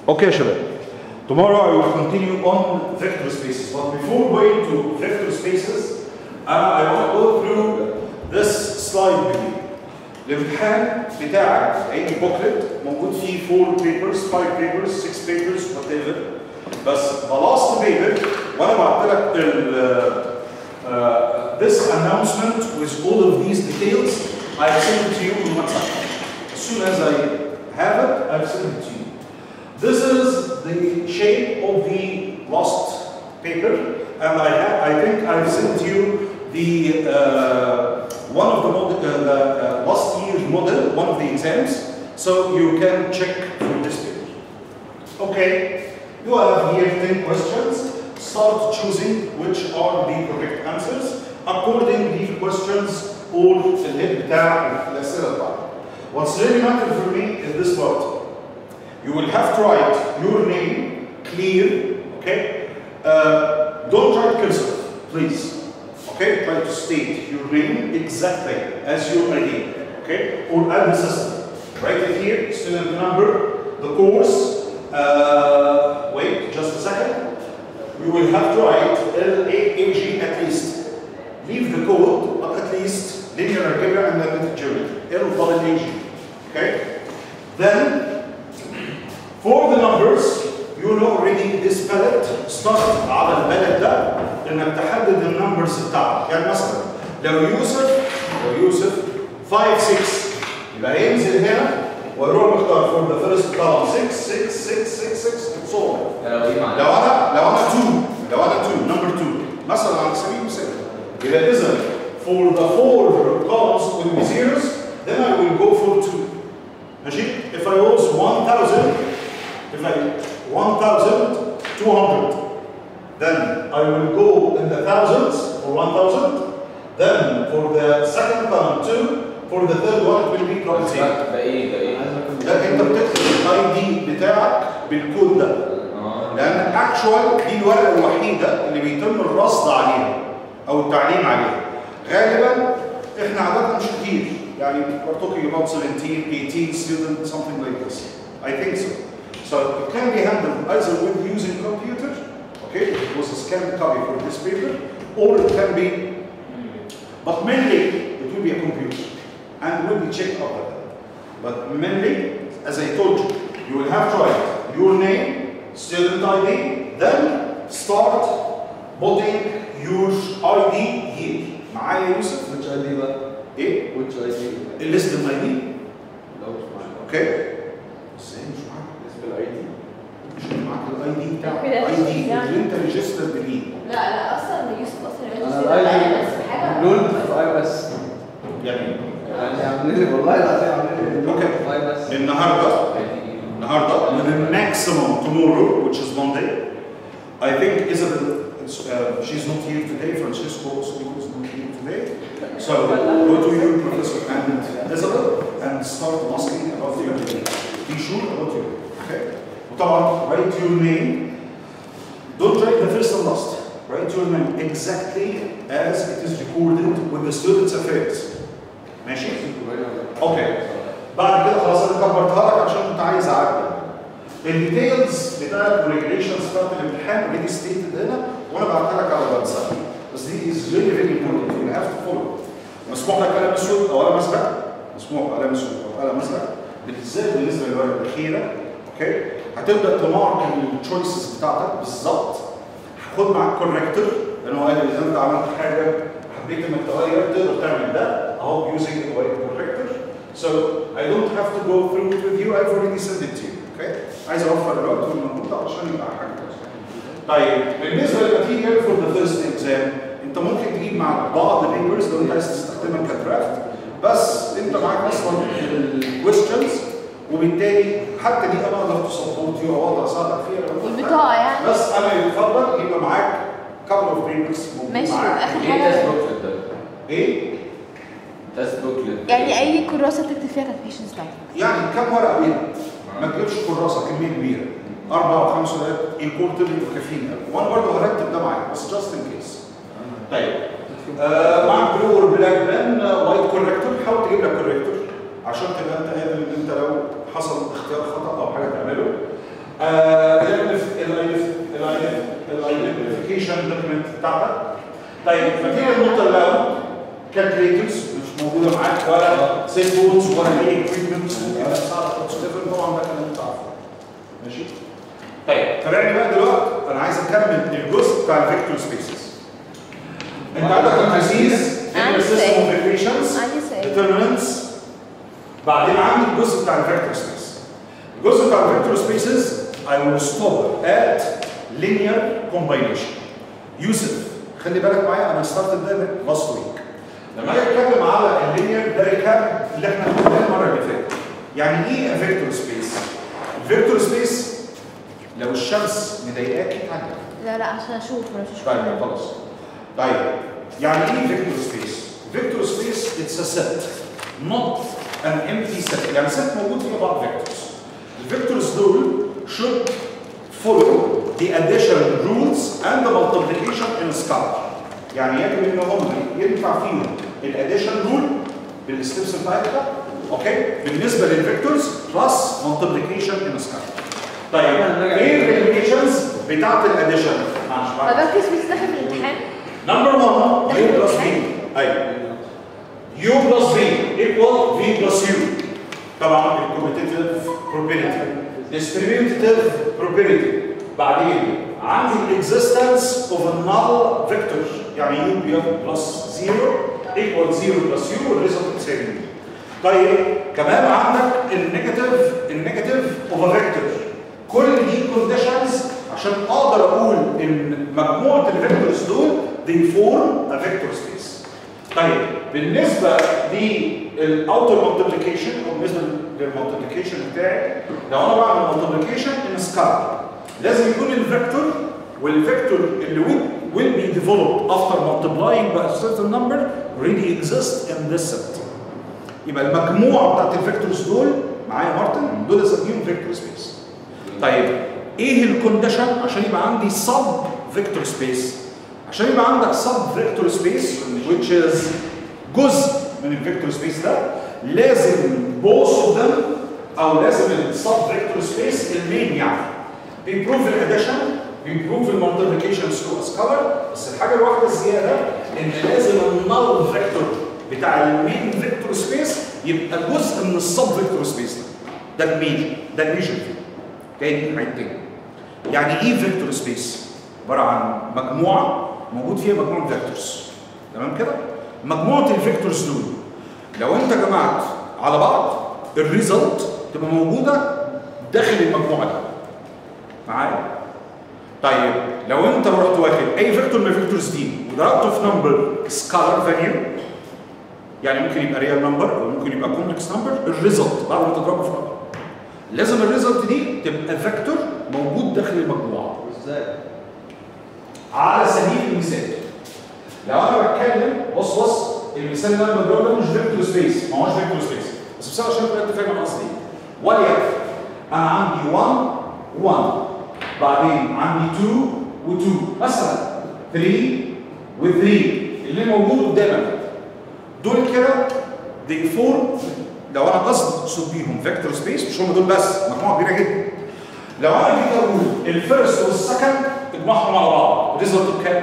اوكي يا شباب tomorrow I will continue on vector spaces but before going to vector spaces uh, I want to go through this slide with you الامتحان بتاعك هيجي بوكلت موجود فيه 4 papers 5 papers 6 papers whatever بس the last paper وانا بعت لك ال uh, this announcement with all of these details I send it to you on WhatsApp. As soon as I have it, I send it to you. This is the shape of the last paper, and I, ha- I think I've sent you the uh, one of the, mod- uh, the uh, last year's model, one of the exams, so you can check from this paper. Okay, you have here 10 questions. Start choosing which are the correct answers according to the questions or الهيد بتاع الأسئلة بتاعتك. What's really matter for me is this part. You will have to write your name clear, okay? Uh, don't try to yourself, please. Okay? Try to state your name exactly as your ID, okay? Or add the system. Write it here, student number, the course. Uh, wait, just a second. You will have to write LAAG at least. Leave the code, but at least linear algebra and analytic geometry. L double AG. Okay? Then for the numbers, you know already this palette start على البلد ده انك تحدد النمبرز بتاعتك، يعني مثلا لو يوسف لو يوسف 5 6 يبقى هينزل هنا ويروح مختار for the first column 6 6 6 6 6 and so on. لو ايه لو معنى؟ انا لو انا 2 لو انا 2 نمبر 2 مثلا على سبيل المثال يبقى اذا for the four columns with the zeros then I will go for 2 ماشي if I was 1000 if I 1200 then I will go in the thousands for 1000 then for the second column 2 for the third one it will be double zero ده ايه ده ايه؟ لا انت بتكتب الاي دي بتاعك بالكود ده اه لان اكشوال دي الورقه الوحيده اللي بيتم الرصد عليها او التعليم عليها غالبا احنا عددنا مش كتير يعني we're talking about 17 18 students something like this I think so so it can be handled either with using computer okay it was a scanned copy for this paper or it can be but mainly it will be a computer and will be checked after that but mainly as I told you you will have to write your name student ID, then start putting your ID here. معايا يوسف؟ which ID بقى؟ ايه؟ which ID؟ الليست الاي دي لو مش معاك اوكي؟ ازاي مش معاك؟ اسم الاي دي مش معاك الاي دي بتاعك كده الاي دي يعني. اللي انت ريجستر بيه لا لا اصلا يوسف اصلا انا يوسف الاي بس دي حاجه لول في اي بس يعني يعني عاملين لي والله العظيم عاملين لي لول اوكي في اي بس النهارده النهارده with the maximum tomorrow which is Monday I think Isabel uh, she's not here today Francisco also is not here today so go to your professor and Isabel and start asking about your name be sure about your name okay وطبعا write your name don't write the first and last write your name exactly as it is recorded with the students affairs ماشي اوكي بعد كده خلاص انا كبرتها لك عشان كنت عايز اعدل الديتيلز بتاعت الريجريشنز بتاعت الامتحان اوريدي ستيتد هنا وانا بعتها لك على الواتساب بس دي از فيري فيري امبورتنت يو هاف تو فولو مسموح لك قلم اسود او قلم ازرق مسموح قلم اسود او قلم ازرق بالذات بالنسبه للورقه الاخيره اوكي هتبدا تمارك التشويسز بتاعتك بالظبط خد معاك كوركتور لان هو قال اذا انت عملت حاجه حبيت انك تغير تقدر تعمل ده اهو يوزنج كوركتور So I don't have to go through it with you, I've already sent it to you. Okay? عايز اوفر الوقت والمجهود عشان يبقى حاجه كويسه. طيب بالنسبه للماتيريال فور ذا فيرست اكزام انت ممكن تجيب معاك بعض البيبرز لو انت عايز تستخدمها كدرافت بس انت معاك اصلا الكويستشنز وبالتالي حتى دي انا اقدر تسبورت يو او اقدر اساعدك فيها لو أنت والبطاقه يعني بس انا يفضل يبقى معاك couple of papers موجود ماشي معاك اخر ايه تست حاجه بوكلت ده؟ ايه؟ تست بوكلت يعني اي كراسه تكتب فيها كالكوليشنز بتاعتك يعني كم ورقه بيها؟ ما تجيبش كراسه كميه كبيره اربع او خمس ورقات امبورتنت وكافيين قوي وانا برضه هرتب ده معاك بس جاست ان كيس طيب آه مع بلو اور بلاك بان وايت كوركتور حاول تجيب لك كوركتور عشان تبقى انت قادر ان انت لو حصل اختيار خطا او حاجه تعمله الايدنتيفيكيشن دوكيمنت بتاعتك طيب فتيجي النقطه اللي بعدها كالكوليترز مش موجوده معاك ولا سيل فونز ولا اي اكويبمنت ممكن تساعدك تشتغل طبعا ده كلام انت عارفه ماشي طيب تابعني بقى دلوقتي انا عايز اكمل الجزء بتاع الفيكتور سبيسز انت عندك التركيز عندي سيستم سؤال. اوف عندي سؤال determinants بعدين عندي الجزء بتاع الفيكتور سبيس الجزء بتاع الفيكتور سبيسز I will stop at linear combination يوسف خلي بالك معايا انا ستارتد ده لاست ويك لما اجي اتكلم على اللينير ده ريكاب اللي احنا قلناه المره اللي فاتت يعني ايه فيكتور سبيس الفيكتور سبيس لو الشمس مضايقاك تعالى لا لا عشان اشوف انا مش طيب اشوف خلاص طيب يعني ايه فيكتور سبيس فيكتور سبيس اتس ا سيت not an empty set يعني set موجود فيه بعض فيكتورز الفيكتورز دول should follow the addition rules and the multiplication in scalar يعني يجب ان هم ينفع فيهم الاديشن رول بالستبس بتاعتها اوكي بالنسبه للفيكتورز بلس مالتيبليكيشن ان سكالر طيب ايه الريليشنز بتاعت الاديشن معلش معلش فبركز في داخل في الامتحان نمبر 1 يو بلس في ايوه يو بلس في ايكوال في بلس يو طبعا الكوميتيتيف بروبرتي distributive probability بعدين عندي الاكزيستنس اوف a null vector يعني يو بي بلس 0 ايكوال 0 بلس يو والريزلت تساوي طيب كمان عندك النيجاتيف النيجاتيف اوف ا فيكتور كل دي كونديشنز عشان اقدر اقول ان مجموعه الفيكتورز دول they form a vector space طيب بالنسبه للاوتر مالتيبليكيشن او بالنسبه للمالتيبليكيشن بتاعي لو انا بعمل مالتيبليكيشن ان سكار لازم يكون الفيكتور والفيكتور اللي will, will be developed after multiplying by a certain number already exist in this set يبقى المجموعه بتاعت الفيكتورز دول معايا مارتن دول اسميهم فيكتور سبيس طيب ايه الكونديشن عشان يبقى عندي سب فيكتور سبيس عشان يبقى عندك سب فيكتور سبيس which is جزء من الفيكتور سبيس ده لازم both of them او لازم السب فيكتور سبيس المين يعني بيمبروف الاديشن بيمبروف المالتيبليكيشن ثرو سكالر بس الحاجه الواحده الزياده ان لازم النل فيكتور بتاع المين فيكتور سبيس يبقى جزء من السب فيكتور سبيس ده ده المين ده الريجن تاني عيد تاني يعني ايه فيكتور سبيس عباره عن مجموعه موجود فيها مجموعه فيكتورز تمام كده مجموعه الفيكتورز دول لو انت جمعت على بعض الريزلت تبقى موجوده داخل المجموعه دي معايا طيب لو انت رحت واخد اي فيكتور من الفيكتورز دي وضربته في نمبر سكالر فاليو يعني ممكن يبقى ريال نمبر او ممكن يبقى كومبلكس نمبر الريزلت بعد ما تضربه في نمبر لازم الريزلت دي تبقى فيكتور موجود داخل المجموعه ازاي؟ على سبيل المثال لو انا بتكلم بص بص المثال اللي انا بضربه ده مش فيكتور سبيس ما هوش فيكتور سبيس بس بس عشان تبقى انت فاهم انا قصدي ايه وليكن انا عندي 1 1 بعدين عندي 2 و2 مثلا 3 و3 اللي موجود قدامك دول كده they form لو انا قصد اقصد بيهم فيكتور سبيس مش هم دول بس مجموعه كبيره جدا لو انا جيت اقول الفيرست والسكند اجمعهم على بعض الريزلت بكام؟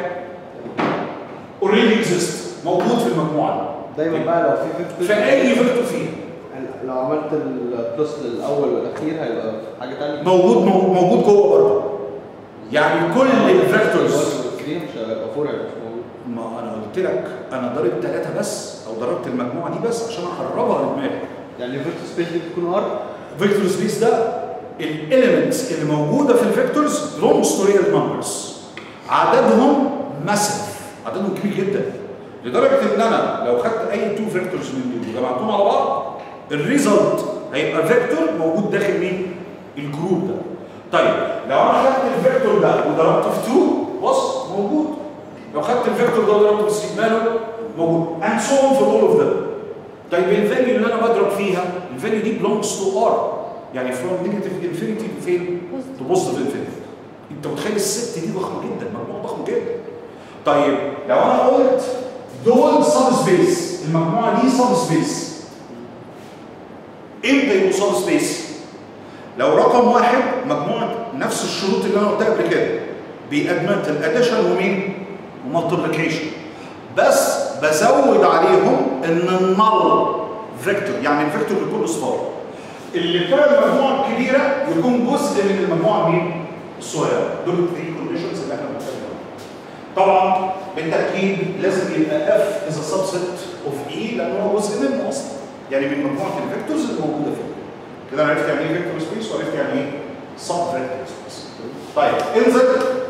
اوريدي اكزيست موجود في المجموعه دايما بقى لو في دي فيكتور في اي فيكتور فيه لو عملت البلس للاول والاخير هيبقى حاجه ثانيه موجود مو- موجود جوه برضه يعني كل الفيكتورز مش هيبقى فور هيبقى مش موجود ما انا قلت لك انا ضارب ثلاثه بس او ضربت المجموعه دي بس عشان اقربها لدماغي يعني الفيكتور سبيس دي بتكون ار فيكتور سبيس ده الاليمنتس اللي موجوده في الفيكتورز belongs to real numbers عددهم ماسف عددهم كبير جدا لدرجه ان انا لو خدت اي تو فيكتورز من دول وجمعتهم على بعض الريزلت هيبقى فيكتور موجود داخل مين؟ الجروب ده طيب لو انا خدت الفيكتور ده وضربته في 2 بص موجود لو خدت الفيكتور ده وضربته في 3 ماله موجود and so on for all of them طيب الفاليو اللي انا بضرب فيها الفاليو دي belongs to r يعني from negative infinity لفين؟ to positive infinity انت متخيل الست دي ضخمه جدا مجموعه ضخمه جدا طيب لو انا قلت دول سب سبيس المجموعه دي سب سبيس امتى يبقوا سب سبيس؟ لو رقم واحد مجموعه نفس الشروط اللي انا قلتها قبل كده بيأدمنت الاديشن ومين؟ ومالتيبليكيشن بس بزود عليهم ان النل فيكتور يعني الفيكتور بيكون اصفار اللي بتاع المجموعه الكبيره يكون جزء من المجموعه مين؟ الصغيره دول الثري كونديشنز اللي احنا بنتكلم عنهم طبعا بالتاكيد لازم يبقى اف از سبست اوف اي لان هو جزء منه اصلا يعني من مجموعه الفيكتورز اللي موجوده فيه كده انا عرفت يعني ايه فيكتور سبيس وعرفت يعني ايه سب فيكتور سبيس طيب انزل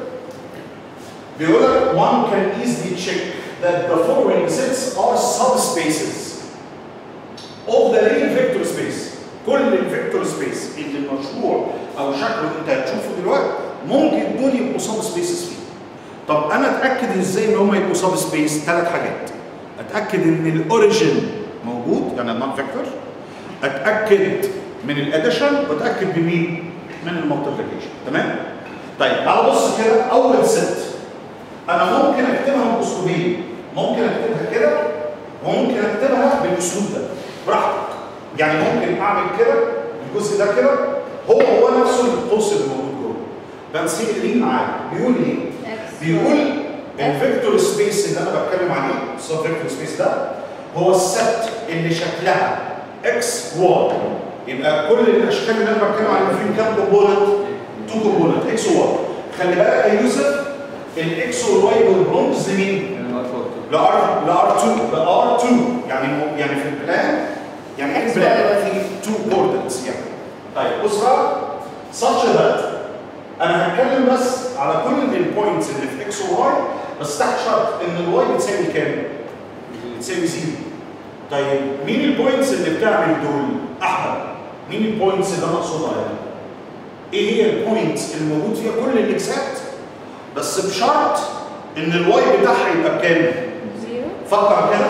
بيقول لك one can easily check that the following sets are subspaces of the real vector space كل الفيكتور سبيس اللي المشروع او شكله انت هتشوفه دلوقتي ممكن دول يبقوا سب سبيسز فيه طب انا اتاكد ازاي ان هم يبقوا سب سبيس ثلاث حاجات اتاكد ان الاوريجن موجود يعني النون فيكتور اتاكد من الاديشن واتاكد بمين من المالتيبليكيشن تمام طيب تعال بص كده اول ست انا ممكن اكتبها باسلوبين ممكن اكتبها كده وممكن اكتبها بالاسلوب ده براحتك يعني ممكن اعمل كده الجزء ده كده هو هو نفسه القوس اللي موجود جوه بس ليه معايا بيقول ايه؟ بيقول الفيكتور سبيس اللي انا بتكلم عليه السب فيكتور سبيس ده هو الست اللي شكلها اكس واي يبقى كل الاشكال اللي انا بتكلم عليها فيهم كام كومبوننت؟ تو كومبوننت اكس وواي خلي بالك يا يوسف الاكس والواي والبرونز لمين؟ لار لار 2 لار 2 يعني يعني في البلان يعني X, البلان Y, Y. في تو كوردنتس يعني طيب بص بقى such that انا هتكلم بس على كل البوينتس اللي في اكس وواي بس تحت شرط ان الواي بتساوي كام؟ بتساوي زيرو طيب مين البوينتس اللي بتعمل دول؟ احمد مين البوينتس اللي انا اقصدها يعني؟ ايه هي البوينتس اللي موجود فيها كل الاكسات بس بشرط ان الواي بتاعها يبقى بكام؟ زيرو فكر كده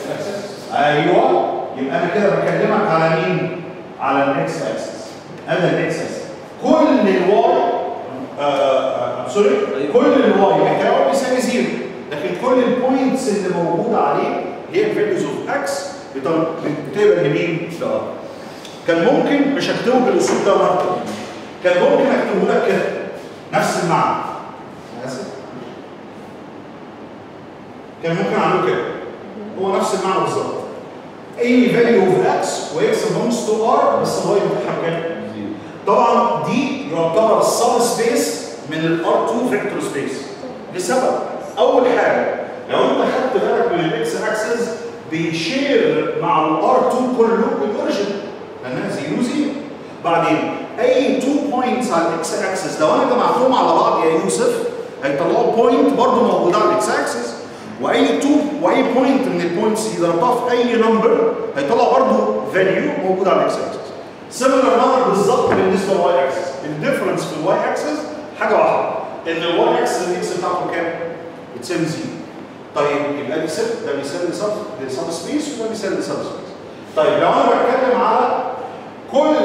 ايوه يبقى انا كده بكلمك على مين؟ على الاكس اكسس هذا الاكس اكسس كل الواي سوري كل الواي بتاعه بيساوي زيرو لكن كل البوينتس اللي موجوده عليه اللي هي الفاليوز اوف اكس بتبقى لمين؟ لار كان ممكن مش هكتبه بالاسلوب ده برضه كان ممكن اكتبه لك كده نفس المعنى اسف كان ممكن اعمله كده هو نفس المعنى بالظبط اي فاليو اوف اكس واكس belongs تو ار بس الواي بتاعها كام؟ طبعا دي يعتبر السب سبيس من الار 2 فيكتور سبيس لسبب اول حاجه لو انت خدت بالك من الاكس اكسس بيشير مع الار 2 كله الاوريجن لانها زيرو زيرو بعدين اي 2 بوينتس على الاكس اكسس لو انا جمعتهم على بعض يا يوسف هيطلعوا بوينت برضه موجوده على الاكس اكسس واي 2 واي بوينت من البوينتس دي ضربتها في اي نمبر هيطلع برضه فاليو موجود على الاكس اكسس سيميلر نمبر بالظبط بالنسبه للواي اكسس الديفرنس في الواي اكسس حاجه واحده ان الواي اكسس الاكس بتاعته كام؟ بتساوي زيرو طيب يبقى دي سب ده بيساوي سب سب سبيس وده بيساوي سب سبيس طيب لو انا بتكلم على كل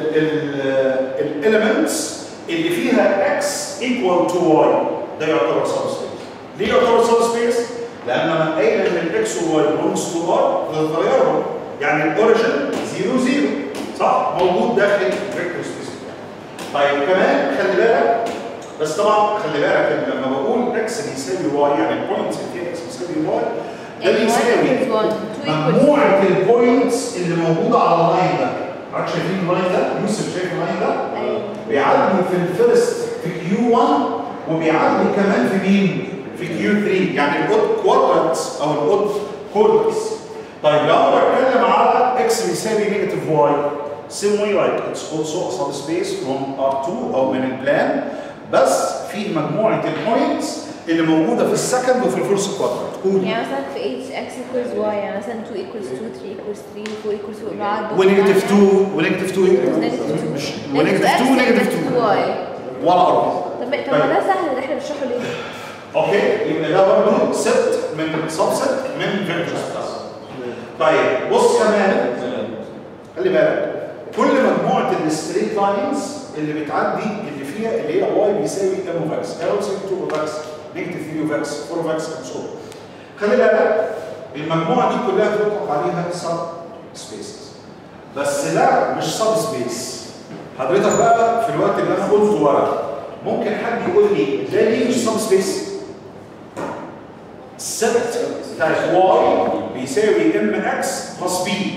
الاليمنتس اللي فيها اكس ايكوال تو واي ده يعتبر سب سبيس ليه يعتبر سب سبيس؟ لان انا قايل ان الاكس والواي بلونجز تو ار بتغيرهم يعني الاوريجن 0 0 صح موجود داخل الفيكتور سبيس طيب كمان خلي بالك بس طبعا خلي بالك إن لما بقول اكس بيساوي واي يعني البوينتس اللي فيها اكس بيساوي واي ده يعني one بيساوي equals one, two equals مجموعه البوينتس اللي موجوده على اللاين ده حضرتك شايفين اللاين ده؟ يوسف شايف اللاين ده؟ أيوة. بيعدوا في الفيرست في كيو 1 وبيعدوا كمان في مين؟ في كيو 3 يعني الاود كوادرانتس او الاود كوردس طيب لو انا بتكلم على اكس بيساوي نيجاتيف واي same way like it's also a subspace from R2 او من البلان بس في مجموعه البوينتس اللي موجوده في السكند وفي الفيرست كوادرانت قول يعني مثلا في h x equals y يعني مثلا 2 equals 2 3 equals 3 4 equals 4 بعد ونيجاتيف 2 ونيجاتيف 2 مش ونيجاتيف 2 ونيجاتيف 2 y ولا ارقام طب طب ما ده سهل اللي احنا بنشرحه ليه؟ اوكي يبقى ده برضه ست من سبست من فيكتور طيب بص كمان خلي بالك كل مجموعه الستريت لاينز اللي بتعدي اللي فيها اللي هي واي بيساوي ام اوف اكس ال بيساوي 2 اوف اكس نيجاتيف 3 اوف اكس 4 اوف اكس اند سو خلي بالك المجموعه دي كلها بيطلق عليها سب سبيسز بس ده مش سب سبيس حضرتك بقى في الوقت اللي انا قلته ورا ممكن حد يقول لي ده ليه مش سب سبيس؟ السبت بتاعت واي بيساوي ام اكس بلس بي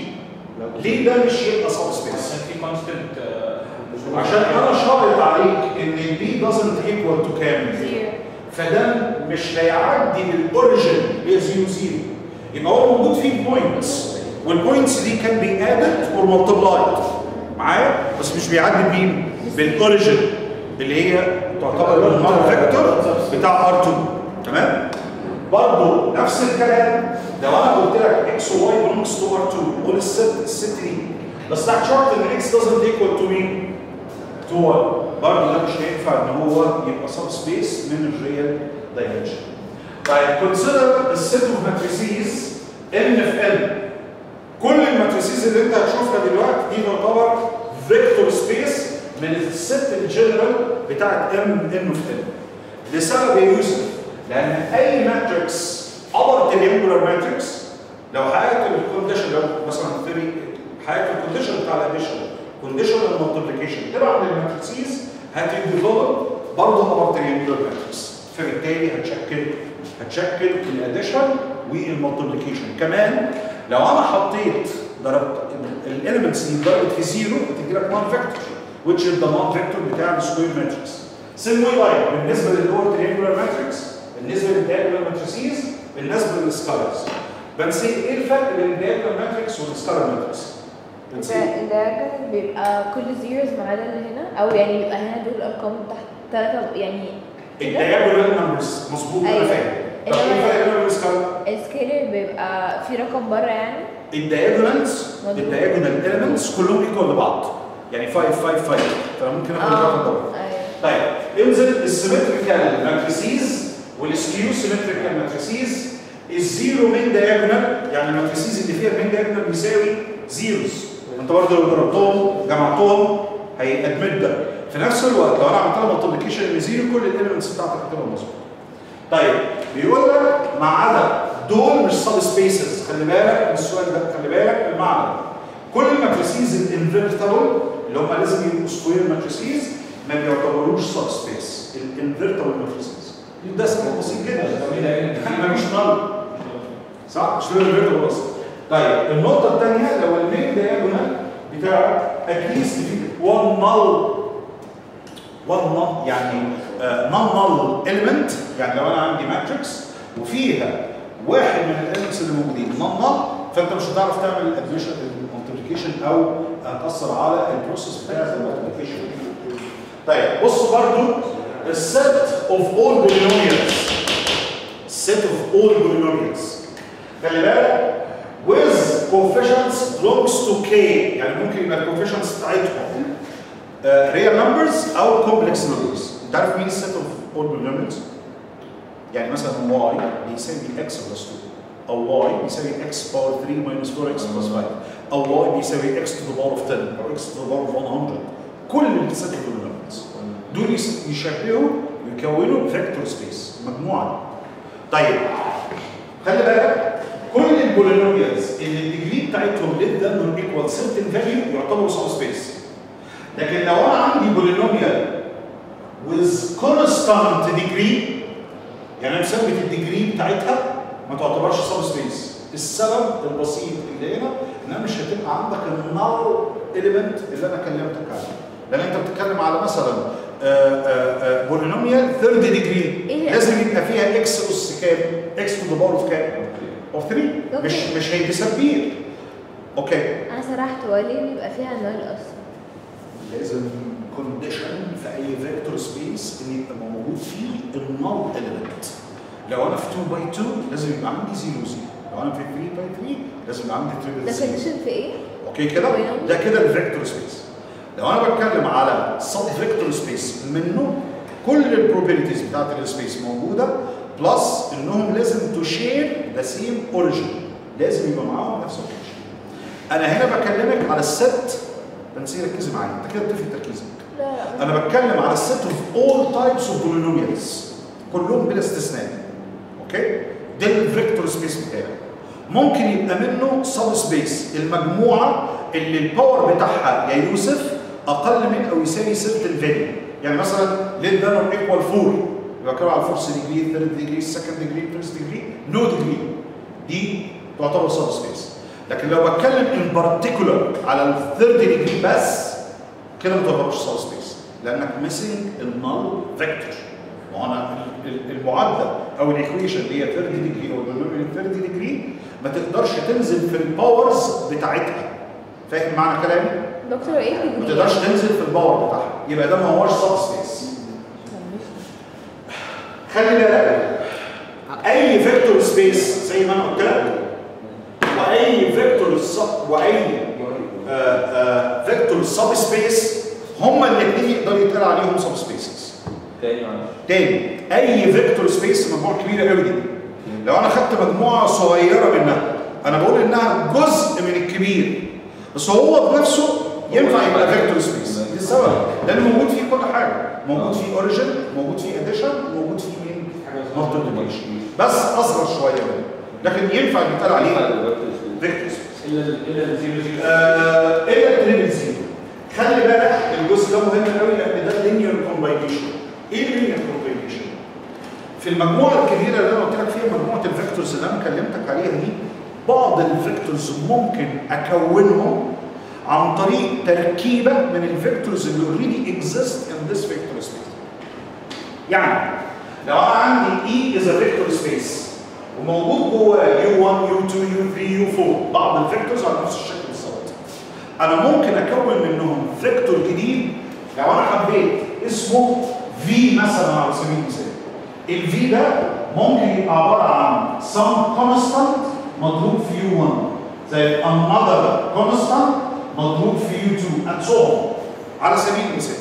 ليه ده مش يبقى سب سبيس؟ عشان في كونستنت عشان انا شارط عليك ان البي doesn't equal to كام؟ زيرو فده مش هيعدي بالاوريجن هي زيرو زيرو يبقى هو موجود فيه بوينتس والبوينتس دي كان بي ادد اور ملتبلايد معايا بس مش بيعدي بمين؟ بالاوريجن اللي هي تعتبر النون فيكتور بتاع ار 2 تمام؟ برضه نفس الكلام لو انا قلت لك اكس وواي belongs to ار 2 قول الست الست دي بس تحت شرط ان اكس doesn't equal to مين؟ to 1 برضه ده مش هينفع ان هو يبقى سب سبيس من الريال دايمنشن طيب consider الست اوف ماتريسيز ان في ان كل الماتريسيز اللي انت هتشوفها دلوقتي دي تعتبر فيكتور سبيس من الست الجنرال بتاعت ام ان في ان لسبب يا يوسف لان اي ماتريكس ابر تريانجولار ماتريكس لو حققت الكونديشن لو مثلا ثيري حققت الكونديشن بتاع الاديشن كونديشن المالتيبليكيشن تبع الماتريسيز هتديفلوب برضه ابر تريانجولار ماتريكس فبالتالي هتشكل هتشكل الاديشن والمالتيبليكيشن كمان لو انا حطيت ضربت الاليمنتس دي ضربت في زيرو هتدي لك نون فيكتور which is the non vector بتاع السكوير ماتريكس سيم واي لاين بالنسبه للور تريانجولار ماتريكس بالنسبه للدايجونال ماتريسيز بالنسبه للسكالرز بنسي ايه الفرق بين الدايجونال ماتريكس والسكالر ماتريكس بنسي الدايجونال بيبقى كل زيروز ما عدا اللي هنا او يعني بيبقى هنا دول الارقام تحت ثلاثة يعني كده. الدايجونال نمبرز مظبوط انا أيوة. فاهم طب ايه إنما- الفرق بين السكالر السكيلر بيبقى في رقم بره يعني الدايجونالز مظبوط. الدايجونال اليمنتس كلهم ايكوال لبعض يعني 5 5 5 فانا ممكن اخد الرقم ده ايوه طيب انزل السيمتريكال ماتريسيز والسكيو سيمتريكال ماتريسيز الزيرو من دايجونال يعني الماتريسيز اللي فيها من دايجونال بيساوي زيروز انت برضه لو ضربتهم جمعتهم هيأدمت ده في نفس الوقت لو انا عملت لها مالتيبليكيشن لزيرو كل الاليمنتس بتاعتك هتبقى مظبوطه طيب بيقول لك ما عدا دول مش سب سبيسز خلي بالك من السؤال ده خلي بالك من المعنى كل الماتريسيز الانفيرتبل اللي هم لازم يبقوا سكوير ماتريسيز ما بيعتبروش سب سبيس الانفيرتبل ماتريسيز ده سبب بسيط جدا ما فيش نل صح مش فاهم الانفيرتبل اصلا طيب النقطه الثانيه لو المين دايجونال بتاعك اتليست في 1 نل 1 نل يعني نون نل element يعني لو انا عندي ماتريكس وفيها واحد من الاليمنتس اللي موجودين نون نل فانت مش هتعرف تعمل الادميشن المالتيبليكيشن او هتاثر على البروسيس بتاع المالتيبليكيشن طيب بص برضو الست اوف اول بولينوميالز set of all polynomials خلي بالك with coefficients belongs to k يعني ممكن يبقى الكوفيشنتس بتاعتهم uh, real numbers او complex numbers انت عارف مين الست of all polynomials؟ يعني مثلا y بيساوي x plus 2 او y بيساوي x power 3 minus 4x plus 5 او y بيساوي x to the power of 10 او x to the power of 100 كل الست of polynomials دول يس- يشبهوا يكونوا فيكتور سبيس مجموعه طيب خلي بالك كل البولينوميالز اللي الديجري بتاعتهم ليت ذان اور ايكوال سيرتن فاليو يعتبروا سب سبيس لكن لو انا عندي بولينوميال with constant degree يعني انا مثبت الديجري بتاعتها ما تعتبرش سب سبيس السبب البسيط اللي هنا انها مش هتبقى عندك النال اليمنت اللي انا كلمتك عنه لان انت بتتكلم على مثلا بولينوميال ثيرد ديجري إيه؟ لازم يبقى فيها اكس اس كام اكس تو ذا باور اوف كام اوف 3 مش أوكي. مش هيبقى سبير اوكي انا سرحت هو ليه بيبقى فيها نول اصلا لازم كونديشن في اي فيكتور سبيس ان يبقى موجود فيه النال اليمنت لو انا في 2 باي 2 لازم يبقى عندي 0 0 لو انا في 3 باي 3 لازم يبقى عندي تريبل ده 0 كونديشن في ايه؟ اوكي كده وينهم؟ ده كده الفيكتور سبيس لو انا بتكلم على سب فيكتور سبيس منه كل البروبابيلتيز بتاعت السبيس موجوده بلس انهم لازم تو شير ذا سيم اوريجين لازم يبقى معاهم نفس الاوريجين انا هنا بكلمك على الست بنسي ركزي معايا انت كده بتفهم تركيزك لا لا انا بتكلم على الست اوف اول تايبس اوف بولينوميالز كلهم بلا استثناء اوكي ده الفيكتور سبيس بتاعي ممكن يبقى منه سب سبيس المجموعه اللي الباور بتاعها يا يوسف اقل من او يساوي سيرتن فاليو يعني مثلا لين ذان اور ايكوال 4 يبقى بتكلم على الفورس ديجري الثيرد ديجري السكند ديجري الفيرست ديجري نو ديجري دي تعتبر سب سبيس لكن لو بتكلم ان بارتيكولار على الثيرد ديجري بس كده ما تعتبرش سب سبيس لانك ميسنج النال فيكتور وانا المعادله او الايكويشن اللي هي ثيرد ديجري او ثيرد ديجري ما تقدرش تنزل في الباورز بتاعتها فاهم معنى كلامي؟ دكتور ايه ما degree؟ تقدرش تنزل في الباور بتاعها يبقى ده ما هوش سب سبيس خلي بالك اي فيكتور سبيس زي ما انا قلت لك واي فيكتور سب واي فيكتور سب سبيس هما الاثنين يقدروا يتقال عليهم سب سبيسز تاني معلش تاني اي فيكتور سبيس مجموعه كبيره قوي دي لو انا خدت مجموعه صغيره منها انا بقول انها جزء من الكبير بس هو بنفسه ينفع يبقى فيكتور سبيس دي السبب لان موجود فيه كل حاجه موجود فيه اوريجن موجود فيه اديشن موجود فيه مين مالتيبليكيشن بس اصغر شويه منه لكن ينفع يتقال عليه فيكتور سبيس الا الا الزيرو زيرو آه، الا التريبل زيرو خلي بالك الجزء ده مهم قوي لان ده لينير كومباينيشن ايه اللينير كومباينيشن في المجموعه الكبيره اللي انا قلت لك فيها مجموعه الفيكتورز اللي انا كلمتك عليها دي بعض الفيكتورز ممكن اكونهم عن طريق تركيبه من الفيكتورز اللي اوريدي اكزيست ان ذس فيكتور سبيس يعني لو انا عندي اي از ا فيكتور سبيس وموجود جواه U1 U2 U3 U4 بعض الفيكتورز على نفس الشكل بالظبط انا ممكن اكون منهم فيكتور جديد لو انا حبيت اسمه V مثلا على سبيل المثال الفي ده ممكن يبقى عباره عن some constant مضروب في U1 زي another constant مضروب في U2 and so on على سبيل المثال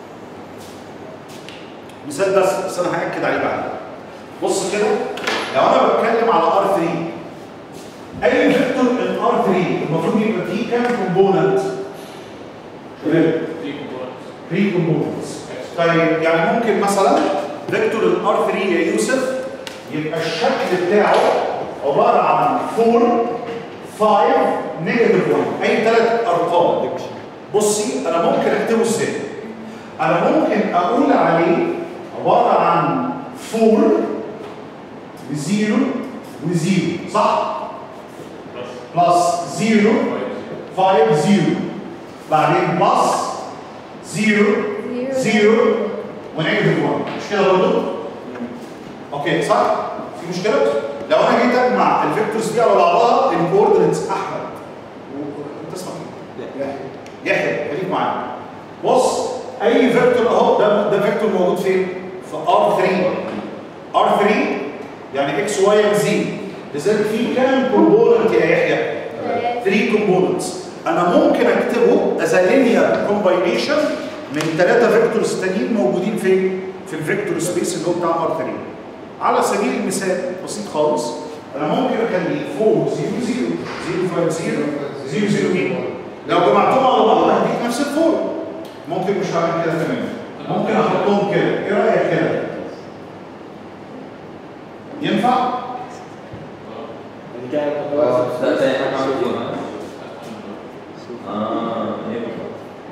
مثال بس بس انا هاكد عليه بعدين بص كده لو انا بتكلم على R3 اي فيكتور ان R3 المفروض يبقى فيه كام كومبوننت؟ في كومبوننتس 3 كومبوننتس طيب يعني ممكن مثلا فيكتور ال R3 يا يوسف يبقى الشكل بتاعه عباره عن 4 5 نيجاتيف 1 اي ثلاث ارقام بصي انا ممكن اكتبه ازاي؟ انا ممكن اقول عليه عباره عن 4 وزيرو وزيرو صح؟ بلس زيرو 5 زيرو بعدين بلس زيرو زيرو ونيجاتيف 1 مش كده برضه؟ اوكي صح؟ في مشكله؟ لو انا جيت اجمع الفيكتورز دي على بعضها الكوردينتس احمد و- انت اسمك ايه؟ يحيى خليك معايا بص اي فيكتور اهو ده ده فيكتور موجود فين؟ في R3 R3 يعني اكس واي زي لذلك في كام كومبوننت يا يحيى؟ 3 كومبوننتس انا ممكن اكتبه از لينير كومباينيشن من ثلاثه فيكتورز تانيين موجودين فين؟ في الفيكتور سبيس اللي هو بتاع ار 3 على سبيل المثال بسيط خالص انا ممكن اخليه 4 0 0 0 5 0 0 0 مين؟ لو جمعتهم على بعض هديك نفس الفور ممكن مش هعمل كده تماما ممكن احطهم كده ايه رايك كده؟ ينفع؟ لا تاني حاجة عامل فيها اه ينفع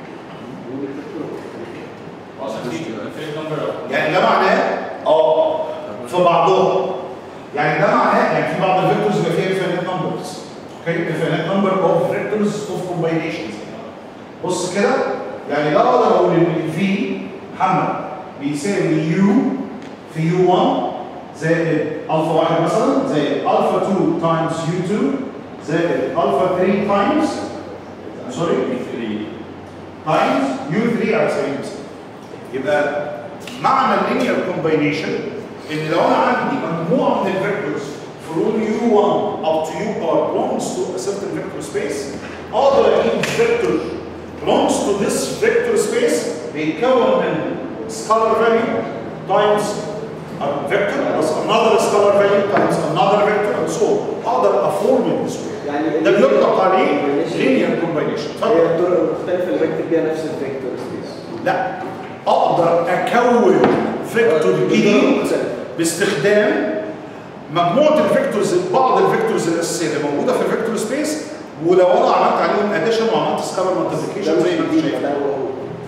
اصلا في في نمبر يعني ده معناه اه في بعضهم يعني ده معناه يعني في بعض الفيكتورز بيبقى فيها infinite numbers اوكي infinite number of vectors of combinations بص كده يعني ده اقدر اقول ان الفي محمد بيساوي يو في يو 1 زائد الفا واحد مثلا زائد الفا 2 تايمز يو 2 زائد الفا 3 تايمز سوري تايمز يو 3 على سبيل المثال يبقى معنى اللينير كومباينيشن ان لو انا عندي مجموعه من الفيكتورز from u1 up to u belongs to a certain vector space اقدر اجيب فيكتور belongs to this vector space بيتكون من scalar value times a vector plus another scalar value times another vector and so on اقدر افورم this way يعني ده بيطلق عليه linear combination هي اتفضل الطرق المختلفة اللي بكتب بيها نفس الفيكتور سبيس لا اقدر اكون فيكتور جديد باستخدام مجموعه الفيكتورز بعض الفيكتورز الاساسيه اللي موجوده في الفيكتور سبيس ولو انا عملت عليهم اديشن وعملت سكالر مالتيبيكيشن زي ما انت شايف ده هو هو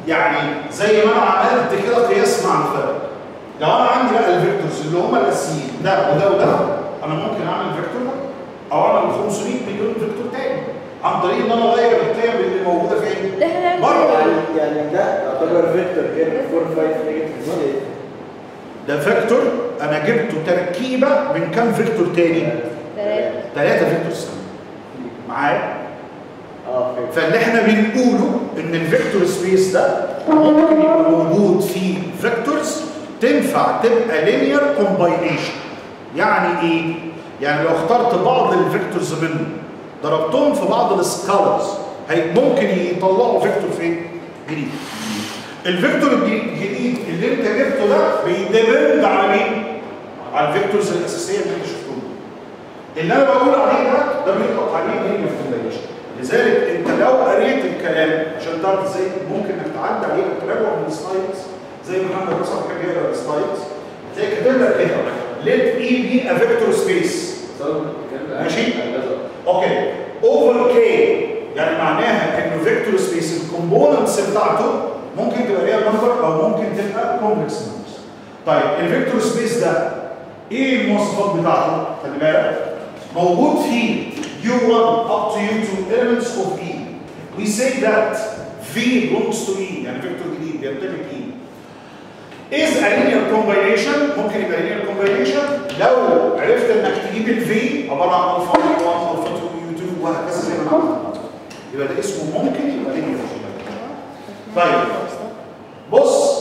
يعني زي ما انا عملت كده قياس مع الفرق لو انا عندي بقى الفيكتورز اللي هم الاساسيين ده وده وده انا ممكن اعمل فيكتور ده او اعمل 500 مليون فيكتور تاني عن طريق ان انا اغير القيم اللي موجوده فين؟ ده احنا نعمل بره. كده. يعني يعني ده يعتبر فيكتور غير 4 5 نيجاتيف 1 ده فيكتور انا جبته تركيبه من كام فيكتور تاني؟ تلاتة. ثلاثه فيكتورز معايا؟ اه فهمت فاللي احنا بنقوله ان الفيكتور سبيس ده ممكن يبقى موجود فيه فيكتورز تنفع تبقى لينير كومباينيشن يعني ايه يعني لو اخترت بعض الفيكتورز منه ضربتهم في بعض السكالرز هي ممكن يطلعوا فيكتور فين جديد الفيكتور الجديد اللي انت جبته ده بيديبند على مين على الفيكتورز الاساسيه اللي انت شفتهم اللي انا بقول عليه ده ده بيطلق عليه لينير كومباينيشن لذلك انت لو قريت الكلام عشان تعرف ازاي ممكن انك تعدي عليه وتراجعه من السلايدز زي ما محمد مثلا كان يقرا السلايدز هتلاقي كاتب لك كده let E be a vector space ماشي؟ اوكي اوفر كي يعني معناها انه فيكتور سبيس الكومبوننتس بتاعته ممكن تبقى ريال نمبر او ممكن تبقى كومبلكس نمبرز طيب الفيكتور سبيس ده ايه المواصفات بتاعته؟ خلي بالك موجود فيه U1 up to U2 elements of E. We say that V belongs to E يعني فيكتور جديد بينطبق E. is a linear combination ممكن يبقى linear combination لو عرفت انك تجيب ال V عباره عن الفا 1 الفا 2 U2 وهكذا زي ما انا عملت. يبقى ده اسمه ممكن يبقى linear combination. طيب بص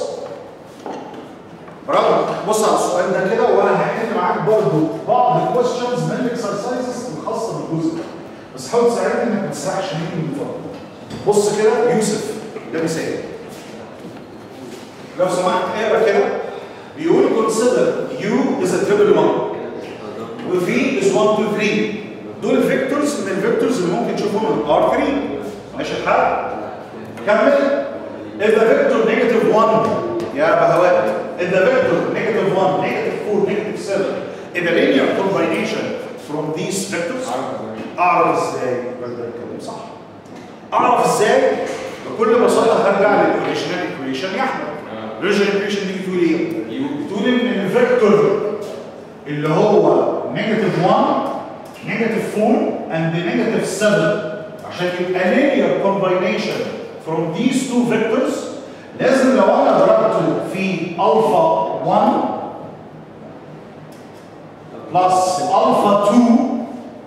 برافو بص على السؤال ده كده وانا هحل معاك برضه بعض الكويستشنز من الاكسرسايزز الخاصه بالجزء ده بس حاول تساعدني انك ما تسرحش مني من فضلك بص كده يوسف ده مثال لو سمحت اقرا كده بيقول consider u is a triple 1 و v is 1 2 3 دول فيكتورز من الفيكتورز اللي ممكن تشوفهم من R3 ماشي الحال كمل if the vector negative 1 يا بهوات if the vector negative 1 negative 4 negative 7 in a linear combination from these vectors اعرف ازاي يبقى ده الكلام صح اعرف ازاي بكل بساطه هرجع للاوريجينال ايكويشن يا احمد الاوريجينال ايكويشن دي بتقول ايه بتقول ان الفيكتور اللي هو نيجاتيف 1 نيجاتيف 4 and نيجاتيف 7 عشان يبقى linear combination from these two vectors لازم لو انا ضربته في الفا 1 بلس الفا 2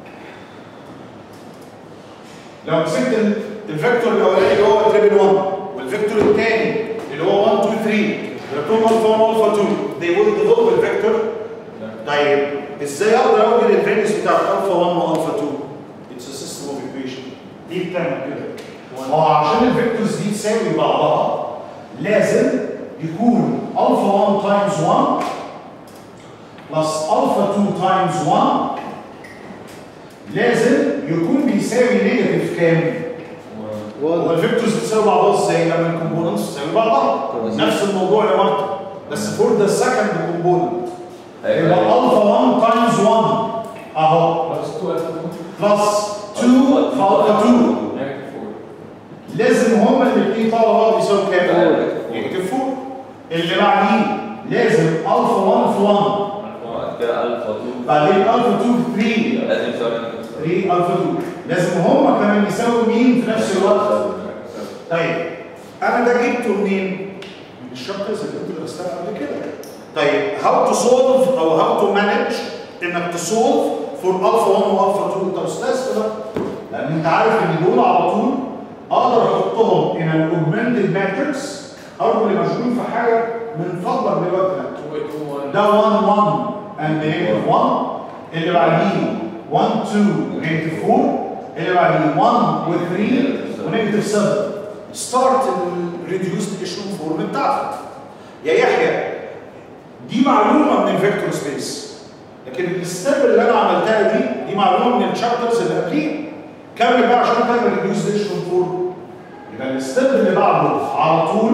لو مسكت ال- الفيكتور الاولاني اللي هو تريبل 1 والفيكتور الثاني اللي هو 1 2 3 ضربتهم الفا 1 والفا 2 they will develop الفيكتور طيب ازاي اقدر اوجد الفاليوز بتاعت الفا 1 والفا 2 اتس ا سيستم اوف ايكويشن دي بتعمل كده ما هو عشان الفيكتورز دي تساوي بعضها لازم يكون الفا 1 تايمز 1 بلس الفا 2 تايمز 1 لازم يكون بيساوي نيجاتيف كام؟ هو الفيكتورز بتساوي بعضها ازاي؟ لما الكومبوننتس تساوي بعضها نفس الموضوع يا مارتا بس فور ذا سكند كومبوننت يبقى الفا 1 تايمز 1 اهو بلس 2 ألف بلس 2 في الفا 2 لازم هما الاثنين يطلعوا بعض يساوي كام؟ نيجاتيف 4 اللي بعديه لازم الفا 1 في 1 كده الفا 2 بعدين الفا 2 في 3 لازم يساوي 3 الفا 2 لازم هما كمان يساووا مين في نفس الوقت طيب انا ده جبته منين؟ من الشابترز اللي انت درستها قبل كده طيب هاو تو سولف او هاو تو مانج انك تسولف فور الفا 1 والفا 2 انت استاذ كده لان انت عارف ان دول على طول اقدر احطهم ان ان اوجمانتد ماتريكس او اللي مشغول في حاجه من فضلك دلوقتي لا 2 2 1 ده 1 1 and negative 1 اللي بعديه 1 2 negative 4 اللي بعديه 1 و 3 ونيجاتيف 7 ستارت الريديوسد ايشون فورم بتاعتك يا يحيى دي معلومه من الفيكتور سبيس لكن الستيب اللي انا عملتها دي دي معلومه من الشابترز اللي قبليه كمل بقى عشان تعمل ريديوسد ايشون فورم يبقى الستيب اللي بعده على طول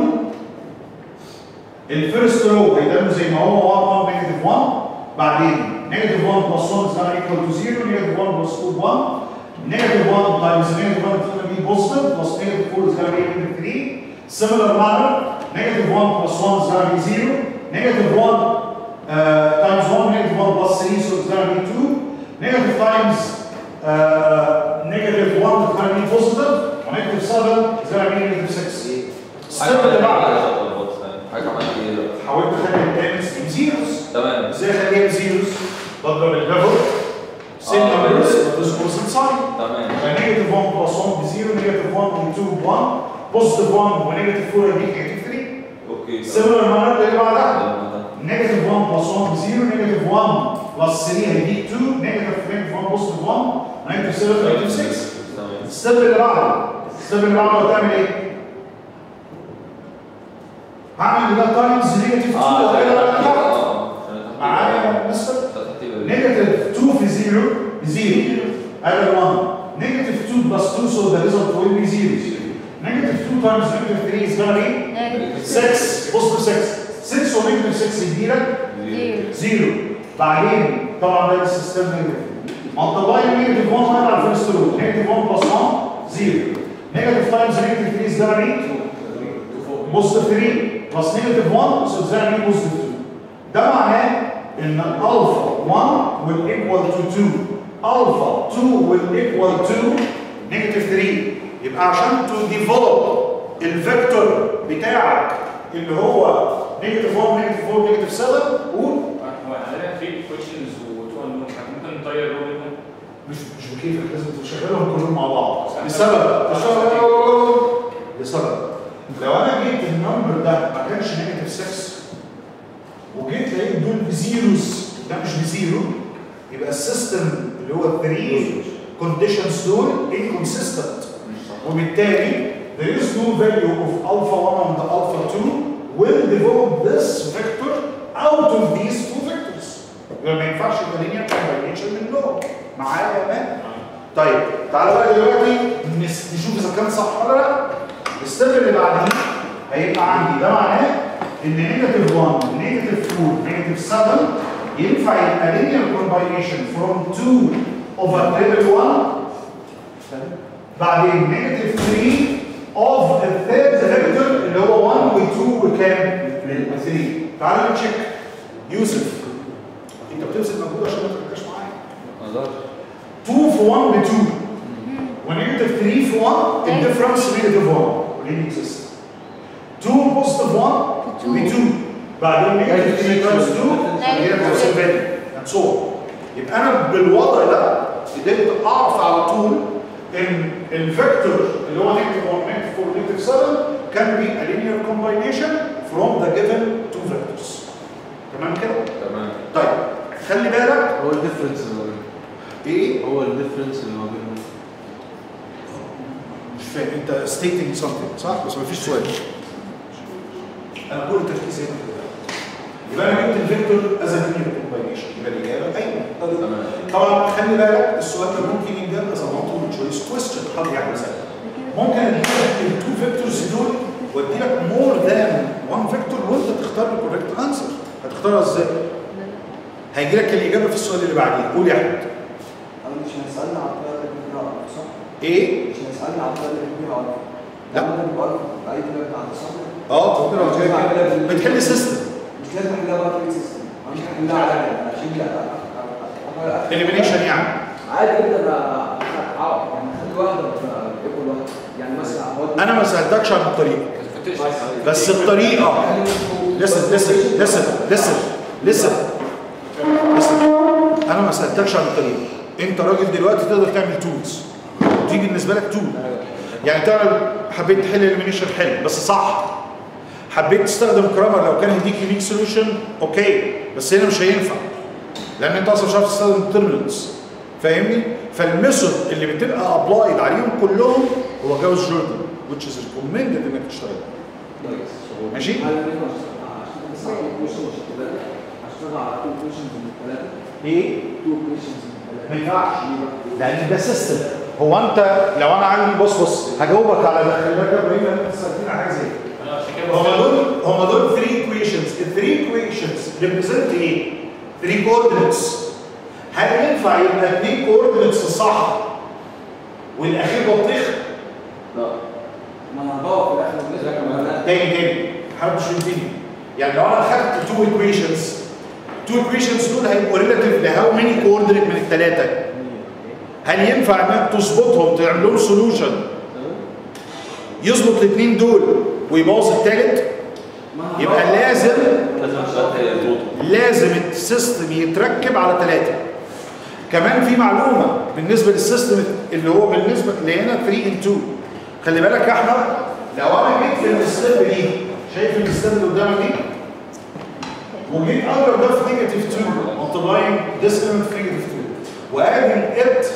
الفيرست رو هيدانه زي ما هو 1 1 نيجاتيف 1 بعدين نيجاتيف 1 بلس 1 is not equal to 0 نيجاتيف 1 بلس 2 1 نيجاتيف 1 times نيجاتيف 1 is going to be positive plus negative 4 is going to be negative 3 Similar manner, negative 1 plus 1 is going to be 0. Negative 1 uh, times 1, negative 1 plus 3, so it's going to be 2. Negative times uh, negative 1 is going to be positive. Negative 7 is going to be negative 6. Step اللي بعده حاجة عملت ايه دلوقتي؟ حاولت اخلي الانس زيروز تمام ازاي اخليها زيروز؟ بضرب الليفل سيم آه. نمبرز بس اوبوزيت ساين تمام نيجاتيف 1 بلس 1 بزيرو نيجاتيف 1 و 2 ب 1 بوزيتيف 1 ونيجاتيف 4 يديك نيجاتيف 3 اوكي سيميلر المرة اللي بعدها تمام ده. نيجاتيف 1 بلس 1 بزيرو نيجاتيف 1 بلس 3 هيديك 2 نيجاتيف نيجاتيف 1 بوزيتيف 1 نيجاتيف 7 نيجاتيف 6 تمام الستيب اللي بعده الستيب اللي بعده هتعمل ايه؟ هعمل ده تايمز نيجاتيف 2 اه ولا لا؟ اه معايا يا مستر؟ ترتيب نيجاتيف 2 في 0 بزيرو ادي 1 نيجاتيف 2 بلس 2 so the result will be 0 نيجاتيف 2 times نيجاتيف 3 is gonna be نيجاتيف 6 بوزيتيف 6 6 ونيجاتيف 6 يديلك زيرو 0 بعدين طبعا ده السيستم نيجاتيف multiply نيجاتيف 1 هيطلع على الفيرست رو نيجاتيف 1 بلس 1 0 نيجاتيف تايمز نيجاتيف 3 is gonna be بوزيتيف 3 بلس نيجاتيف 1 so it's gonna be بوزيتيف 2 ده معناه ان الالفا 1 will equal to 2 الفا 2 will equal to negative 3 يبقى عشان to develop الفيكتور بتاعك اللي هو negative 1 negative 4 negative 7 قول هو عندنا 3 questions و 2 unknowns احنا ممكن نطير رو منهم مش مش بكيفك لازم تشغلهم كلهم مع بعض لسبب لسبب لو انا جيت النمبر ده ما كانش نيجاتيف 6 وجيت لقيت دول بزيروز ده مش بزيرو يبقى السيستم اللي هو 3 كونديشنز دول inconsistent وبالتالي there is no value of alpha 1 and alpha 2 will develop this vector out of these two vectors يبقى ما ينفعش يبقى linear combination منهم معايا يا مان طيب تعالوا بقى دلوقتي نس- نشوف اذا كان صح ولا لا الستيب اللي بعديه هيبقى عندي ده معناه ان نيجاتيف 1 نيجاتيف 4 نيجاتيف 7 ينفع يبقى linear combination from 2 over table 1 بعدين نيجاتيف 3 اوف الثيرد فيكتور اللي هو 1 و2 وكام؟ 3 تعالوا نتشيك يوسف انت بتبذل مجهود عشان ما تركزش معايا نقدرش 2 في 1 ب 2 ونيجاتيف 3 في 1 الديفرنس نيجاتيف 1 وليه اكزيست 2 بوزيتيف 1 ب 2 بعدين نيجاتيف 3 تايمز 2 هي نفس الفاليو اند سو يبقى انا بالوضع ده قدرت اعرف على طول ان الفيكتور اللي هو نيجاتيف 1 نيجاتيف 4 نيجاتيف 7 كان بي a linear combination from the given two vectors تمام كده؟ تمام طيب خلي بالك هو الديفرنس اللي ما بينهم ايه هو الديفرنس اللي ما بينهم مش فاهم انت stating something صح بس ما فيش سؤال انا كل تركيزي هنا في ده. يبقى انا جبت الفيكتور از ا linear combination يبقى الاجابه ايوه تمام طبعا خلي بالك السؤال ده ممكن يتجاب از ا multiple choice question حد يعني مثلا ممكن اديلك التو فيكتورز دول وادي لك مور ذان وان فيكتور وانت تختار الكوريكت انسر هتختارها ازاي؟ هيجي لك الاجابه في السؤال اللي بعديه قول يا احمد انا مش هيسالني على الطريقه اللي فيها عرف صح؟ ايه؟ مش هيسالني على الطريقه اللي فيها عرف لا. لما انا بعرف اي طريقه بتاعت صح؟ اه ممكن لو جاي كده. بتحل سيستم مش لازم احلها بقى في سيستم انا مش هحلها على انا اشيل اليمينيشن يعني عادي جدا اعرف يعني خلي واحده ياكل واحده يعني مثلا هو انا ما سالتكش عن الطريقه بس الطريقه لسه لسه لسه لسه لسه لسه انا ما سالتكش عن الطريقه انت راجل دلوقتي تقدر تعمل تولز دي بالنسبه لك تول يعني تعمل حبيت تحل اليمينيشن حلو بس صح حبيت تستخدم كرامر لو كان هيديك يونيك سوليوشن اوكي بس هنا مش هينفع لان انت اصلا مش عارف تستخدم التيرمينالز فاهمني فالميثود اللي بتبقى ابلايد عليهم كلهم هو جاوز جوردن which is recommended انك تشتغل ماشي؟ هشتغل على تو كويشنز من الثلاثه ايه تو كويشنز من ما الثلاثه ينفعش لان ده سيستم هو انت لو انا عندي بص بص هجاوبك على ده خلي بالك يا ابراهيم لان انت سالتني على حاجه زي كده انا عشان كده هم بقول- دول هم دول 3 equations ال 3 equations ريبريزنت ايه 3 coordinates هل ينفع يبقى 2 coordinates صح والاخير بطيخ لا ما انا هدور في الاخر تاني تاني حاول تشوف يعني لو انا خدت تو ايكويشنز تو ايكويشنز دول هيبقوا ريلاتيف لهاو ماني كوردينيت من الثلاثه هل ينفع انك تظبطهم تعمل لهم سولوشن يظبط الاثنين دول ويبوظ الثالث يبقى لازم لازم الثلاثة يظبطوا لازم السيستم يتركب على ثلاثه كمان في معلومه بالنسبه للسيستم اللي هو بالنسبه اللي هنا 3 ان 2 خلي بالك يا احمد لو انا جيت في الستيب دي شايف الستيب اللي قدامك دي وجيت اضرب ده في نيجاتيف 2 ملتبلاينج this element في نيجاتيف 2 وادي الات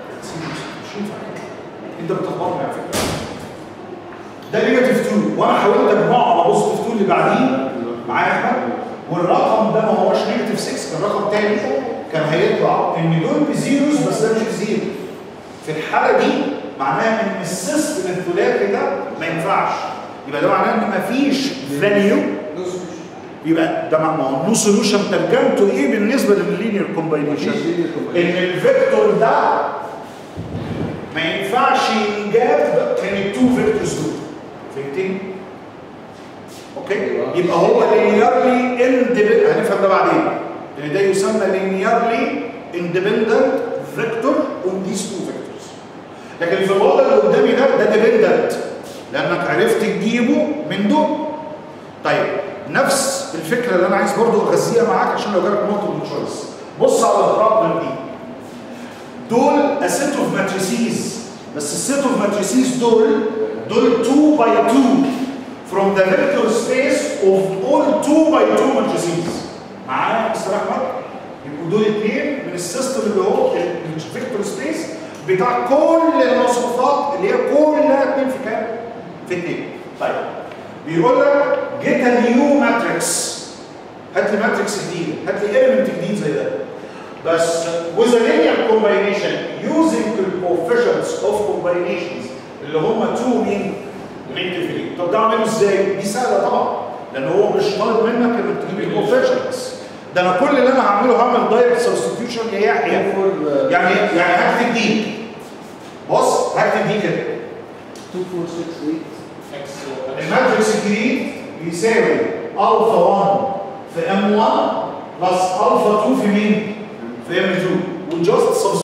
انت بتخبطني على فكره ده نيجاتيف 2 وانا حاولت اجمعه على بوزيتيف 2 اللي بعديه معايا يا احمد والرقم ده ما هوش نيجاتيف 6 كان رقم تاني كان هيطلع ان دول بزيروز بس ده مش بزيرو في الحاله دي معناها ان السيستم الثلاثي ده ما ينفعش يبقى ده معناه ان مفيش فاليو يبقى ده ما هو نو سولوشن ترجمته ايه بالنسبه لللينير كومباينيشن؟ ان الفيكتور ده ما ينفعش ينجاب من التو فيكتورز دول فهمتني؟ اوكي؟ يبقى هو لينيرلي اندبندنت هنفهم ده بعدين لان ده يسمى لينيرلي اندبندنت فيكتور اون ذيس تو فيكتورز لكن في الوضع اللي قدامي ده ده ديبندنت لانك عرفت تجيبه من دول طيب نفس الفكره اللي انا عايز برضو اغذيها معاك عشان لو جالك نقطه من تشويس بص على البروبلم دي دول a set of matrices بس السيت اوف matrices دول دول 2 by 2 from the vector space of all 2 by 2 matrices معايا يا مستر احمد يبقوا دول اثنين من السيستم اللي هو الفيكتور سبيس بتاع كل المصفوفات اللي هي كلها 2 في كام؟ في 2 طيب بيقول لك جيت ا نيو ماتريكس هات لي ماتريكس جديد هات لي element جديد زي ده بس with a linear combination using the coefficients of combinations اللي هم 2 مين؟ negatively طب ده اعمله ازاي؟ دي سهله طبعا لان هو مش طالب منك انك تجيب الكوفيشنتس ده انا كل اللي انا هعمله هعمل دايركت سبستيوشن يا يحيى يعني يعني هكتب دي بص هكتب دي كده 2 4 6 8 الماتريكس الجديد بيساوي الفا 1 في ام 1 بلس الفا 2 في مين؟ في ام 2 وجاست